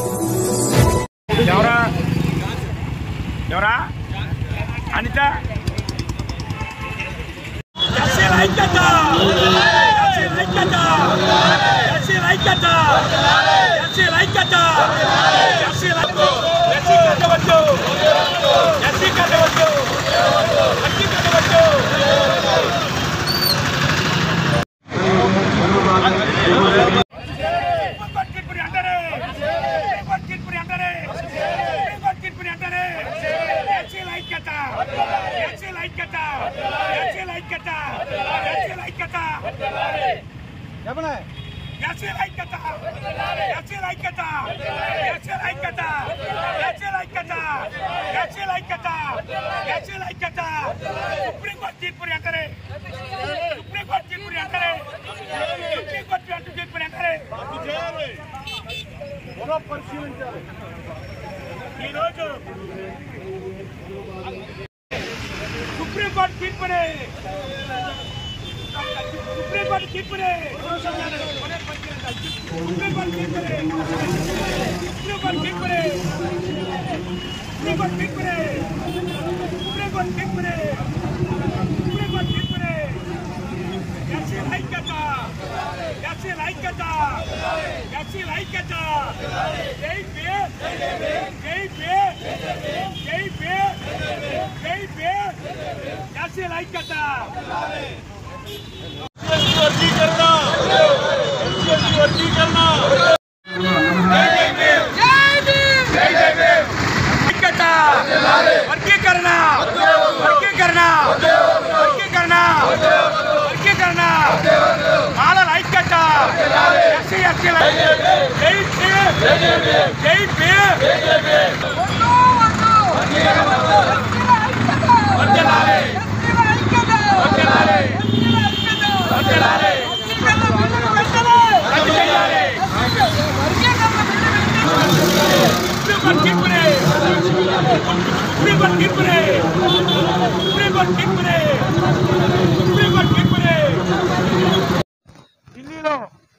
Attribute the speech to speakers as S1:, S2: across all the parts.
S1: ఎవరా ఎవరా అనిత ఎస్సీల ఐక్యత ఎస్సీల ఐక్యత ఎస్సీల ఐక్యత ఎస్సీల ఐక్యత ఎస్సీల ఎస్సీ కట్టవద్దు ఎస్సీ కట్టవద్దు ఎస్సీ కట్టవద్దు కిట్పురి అంటారే కిట్పురి అంటారే కిట్పురి అంటారే ఎస్సీల ఐక్యత ఎస్సీల ఐక్యత ఎస్సీల ఐక్యత ఎస్సీల ఐక్యత ఎస్సీల ఐక్యత ఎస్సీల ఐక్యత ఎస్సీల ఐక్యత ఎస్సీల ఐక్యత ఎస్సీల ఐక్యత ఎస్సీల ఐక్యత సుప్రీంకోర్టు తీర్పుని అంటారే సుప్రీంకోర్టు తీర్పుని అంటారే సుప్రీంకోర్టు అంటూ తీర్పుని అంటారే ఈరోజు సుప్రీంకోర్టు తీర్పుని సుప్రీంకోర్టు తీర్పుని సుప్రీంకోర్టు తీర్పుని సుప్రీంకోర్టు తీర్పుని సుప్రీంకోర్టు తీర్పుని సుప్రీంకోర్టు తీర్పుని సుప్రీంకోర్టు తీర్పుని ఎస్సీ ఐక్యత ఎస్సీ ఐక్యత ఎస్సీ ఐక్యత జై పే జై పే జై పే జై పే ఎస్సీ ఐక్యత వర్గీకరణ వర్గీకరణ ఐక్యత వర్గీకరణ వర్గీకరణ వర్గీకరణ వర్గీకరణ మాలల ఐక్యత ఎస్సీ ఎస్సీ జై పీ జై పీ వర్గీకరణ వర్గీకరణ వర్గీకరణ రద్దు చేయాలి సుప్రీంకోర్టు తీర్పుని సుప్రీంకోర్టు తీర్పుని సుప్రీంకోర్టు తీర్పుని సుప్రీంకోర్టు తీర్పుని ఢిల్లీలో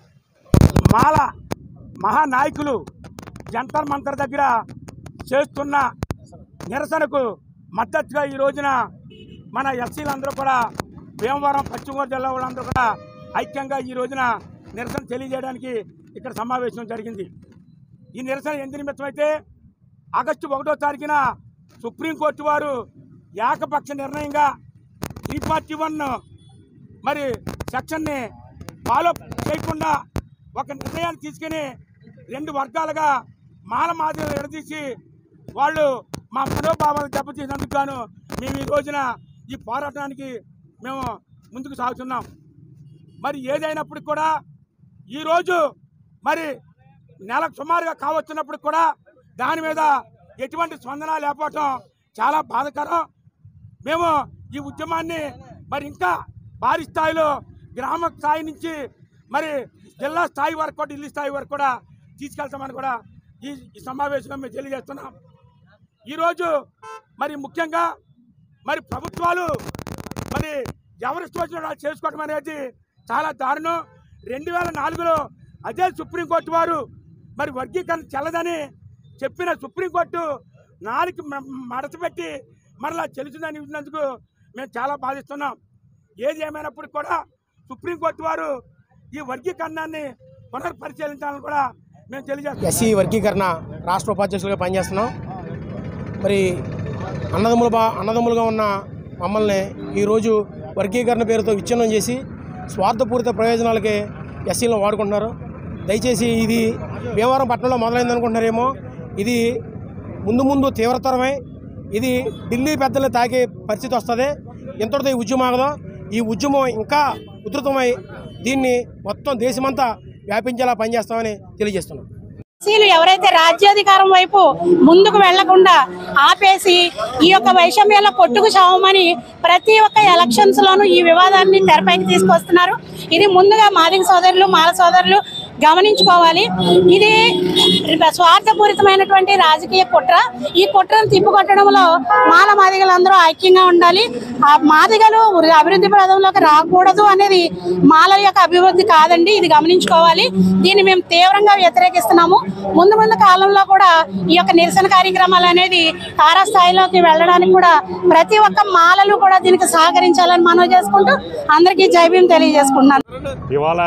S1: మాల మహానాయకులు జంతర్ మంతర్ దగ్గర చేస్తున్న నిరసనకు మద్దతుగా ఈ రోజున మన ఎస్సీలందరూ కూడా భీమవరం పశ్చిమ గోదావరి జిల్లా వాళ్ళందరూ కూడా ఐక్యంగా ఈ రోజున నిరసన తెలియజేయడానికి ఇక్కడ సమావేశం జరిగింది ఈ నిరసన ఎందుకు నిమిత్తమైతే ఆగస్టు ఒకటో తారీఖున సుప్రీంకోర్టు వారు ఏకపక్ష నిర్ణయంగా త్రీ ఫార్టీ వన్ మరి సెక్షన్ని ఫాలో చేయకుండా ఒక నిర్ణయాన్ని తీసుకుని రెండు వర్గాలుగా మాల మాదిరి విడదీసి వాళ్ళు మా మనోభావాలు దెబ్బతీసినందుకు గాను మేము ఈ రోజున ఈ పోరాటానికి మేము ముందుకు సాగుతున్నాం మరి ఏదైనప్పటికి కూడా ఈరోజు మరి నెలకు సుమారుగా కావచ్చున్నప్పుడు కూడా దాని మీద ఎటువంటి స్పందన లేకపోవటం చాలా బాధకరం మేము ఈ ఉద్యమాన్ని మరి ఇంకా భారీ స్థాయిలో గ్రామ స్థాయి నుంచి మరి జిల్లా స్థాయి వరకు కూడా ఢిల్లీ స్థాయి వరకు కూడా తీసుకెళ్తామని కూడా ఈ ఈ సమావేశంలో మేము తెలియజేస్తున్నాం ఈరోజు మరి ముఖ్యంగా మరి ప్రభుత్వాలు మరి ఎవరి ఇష్టం వచ్చిన వాళ్ళు చేసుకోవడం అనేది చాలా దారుణం రెండు వేల నాలుగులో అదే సుప్రీంకోర్టు వారు మరి వర్గీకరణ చెల్లదని చెప్పిన సుప్రీంకోర్టు నాలుగు మడతపెట్టి మరలా చెల్లుతుందని ఇచ్చినందుకు మేము చాలా బాధిస్తున్నాం ఏది ఏమైనప్పటికీ కూడా సుప్రీంకోర్టు వారు ఈ వర్గీకరణాన్ని పునర్పరిశీలించాలని కూడా మేము తెలియజేస్తాం
S2: ఎస్సీ వర్గీకరణ రాష్ట్ర ఉపాధ్యక్షులుగా పనిచేస్తున్నాం మరి అన్నదమ్ములు బా అన్నదమ్ములుగా ఉన్న మమ్మల్ని ఈరోజు వర్గీకరణ పేరుతో విచ్ఛిన్నం చేసి స్వార్థపూరిత ప్రయోజనాలకే ఎస్సీలను వాడుకుంటున్నారు దయచేసి ఇది భీమవరం పట్టణంలో మొదలైంది అనుకుంటున్నారేమో ఇది ముందు ముందు తీవ్రతరమై ఇది ఢిల్లీ పెద్దల్ని తాకే పరిస్థితి వస్తుంది ఇంతటితో ఈ ఉద్యమం ఆగదు ఈ ఉద్యమం ఇంకా ఉధృతమై దీన్ని మొత్తం దేశమంతా వ్యాపించేలా పనిచేస్తామని తెలియజేస్తున్నాం
S3: ఎస్సీలు ఎవరైతే రాజ్యాధికారం వైపు ముందుకు వెళ్లకుండా ఆపేసి ఈ యొక్క వైషమ్యాల కొట్టుకు చావమని ప్రతి ఒక్క ఎలక్షన్స్ లోనూ ఈ వివాదాన్ని తెరపైకి తీసుకొస్తున్నారు ఇది ముందుగా మాదిగ సోదరులు మాల సోదరులు గమనించుకోవాలి ఇది స్వార్థపూరితమైనటువంటి రాజకీయ కుట్ర ఈ కుట్రను తిప్పుకొట్టడంలో మాల మాదిగలందరూ ఐక్యంగా ఉండాలి ఆ మాదిగలు అభివృద్ధి పదంలోకి రాకూడదు అనేది మాల యొక్క అభివృద్ధి కాదండి ఇది గమనించుకోవాలి దీన్ని మేము తీవ్రంగా వ్యతిరేకిస్తున్నాము ముందు ముందు కాలంలో కూడా ఈ యొక్క నిరసన కార్యక్రమాలు అనేది తారాస్థాయిలోకి వెళ్ళడానికి కూడా ప్రతి ఒక్క మాలలు కూడా దీనికి సహకరించాలని మనవి చేసుకుంటూ అందరికీ జైభీం తెలియజేసుకుంటున్నాను
S4: ఇవాళ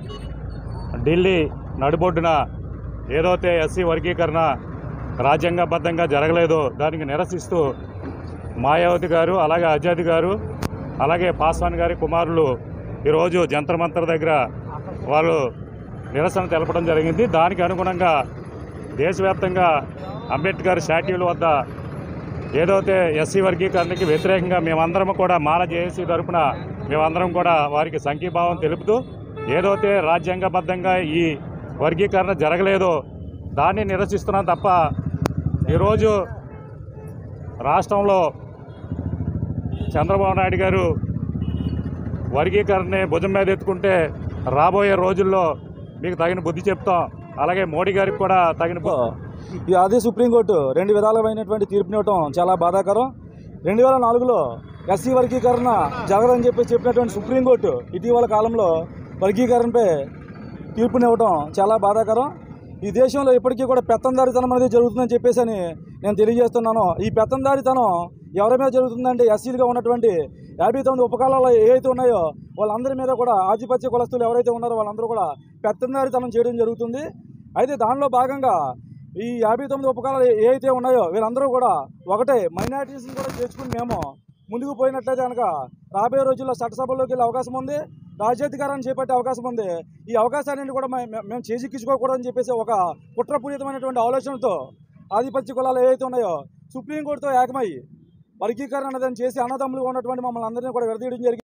S4: ఢిల్లీ నడిబొడ్డున ఏదైతే ఎస్సీ వర్గీకరణ రాజ్యాంగబద్ధంగా జరగలేదో దానికి నిరసిస్తూ మాయావతి గారు అలాగే అజాద్ గారు అలాగే పాస్వాన్ గారి కుమారులు ఈరోజు జంతర్ మంతర్ దగ్గర వాళ్ళు నిరసన తెలపడం జరిగింది దానికి అనుగుణంగా దేశవ్యాప్తంగా అంబేద్కర్ స్టాట్యూల వద్ద ఏదైతే ఎస్సీ వర్గీకరణకి వ్యతిరేకంగా మేమందరం కూడా మాల జేఏసీ తరపున మేమందరం కూడా వారికి సంఘీభావం తెలుపుతూ ఏదైతే రాజ్యాంగబద్ధంగా ఈ వర్గీకరణ జరగలేదో దాన్ని నిరసిస్తున్నాం తప్ప ఈరోజు రాష్ట్రంలో చంద్రబాబు నాయుడు గారు వర్గీకరణని భుజం మీద ఎత్తుకుంటే రాబోయే రోజుల్లో మీకు తగిన బుద్ధి చెప్తాం అలాగే మోడీ గారికి కూడా తగిన బుద్ధి
S5: ఈ అదే సుప్రీంకోర్టు రెండు విధాలమైనటువంటి తీర్పునివ్వటం చాలా బాధాకరం రెండు వేల నాలుగులో ఎస్సీ వర్గీకరణ జరగదని చెప్పి చెప్పినటువంటి సుప్రీంకోర్టు ఇటీవల కాలంలో వర్గీకరణపై తీర్పునివ్వటం చాలా బాధాకరం ఈ దేశంలో ఇప్పటికీ కూడా పెత్తందారితనం అనేది జరుగుతుందని చెప్పేసి అని నేను తెలియజేస్తున్నాను ఈ పెత్తందారితనం ఎవరి మీద జరుగుతుందంటే ఎస్సీలుగా ఉన్నటువంటి యాభై తొమ్మిది ఉపకాలాలు ఏవైతే ఉన్నాయో వాళ్ళందరి మీద కూడా ఆధిపత్య కులస్తులు ఎవరైతే ఉన్నారో వాళ్ళందరూ కూడా పెత్తందారితనం చేయడం జరుగుతుంది అయితే దానిలో భాగంగా ఈ యాభై తొమ్మిది ఉపకాలాలు ఏవైతే ఉన్నాయో వీళ్ళందరూ కూడా ఒకటే మైనారిటీస్ని కూడా చేర్చుకుని మేము ముందుకు పోయినట్లయితే కనుక రాబోయే రోజుల్లో చట్టసభల్లోకి వెళ్ళే అవకాశం ఉంది రాజ్యాధికారాన్ని చేపట్టే అవకాశం ఉంది ఈ అవకాశాన్ని కూడా మే- మే- మేము చేజిక్కించుకోకూడదని చెప్పేసి ఒక కుట్రపూరితమైనటువంటి ఆలోచనతో ఆధిపత్య కులాలు ఏవైతే ఉన్నాయో సుప్రీంకోర్టుతో ఏకమై వర్గీకరణ అనేది చేసి అన్నదమ్ములుగా ఉన్నటువంటి మమ్మల్ని అందరినీ కూడా విడదీయడం జరిగింది